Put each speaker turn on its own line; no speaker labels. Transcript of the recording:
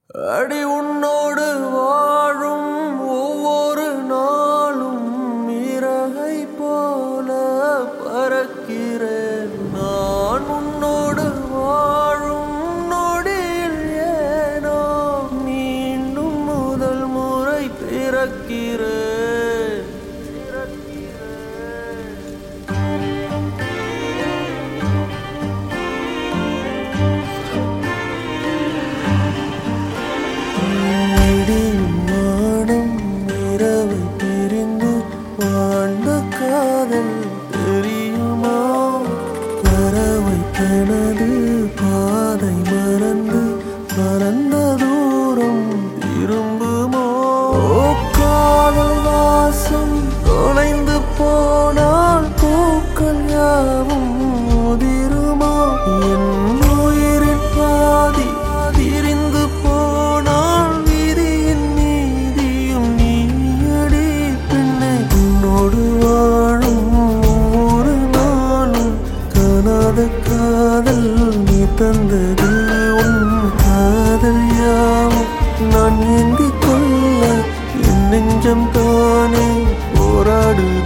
அடி உன்னோடு வாழும் ஒவ்வொரு நாளும் இறகை போல பறக்கிறேன் நான் உன்னோடு வாழும் நொடியில் ஏனோ மீண்டும் முதல் முறை பிறக்கிறேன் இடியும் வானம் இரவை பிரிந்து வாழ்ந்த காதல் தெரியுமா பறவை தனது பாதை மறந்து பறந்த தூரம் திரும்புமோ ஓ, காதல் வாசம் தொலைந்து போனால் பூக்கள் யாவும் உதிருமா என் உயிரின் பாதி திரிந்து போனால் விதியின் நீதியும் நீயடி பெண்ணை உன்னோடு வாழும் ஒவ்வொரு நாளும் காணாத காதல் நீ தந்தது உன் காதல் யாவும் நான் ஏந்திக் கொள்ள என் நெஞ்சம் தானே போராடுது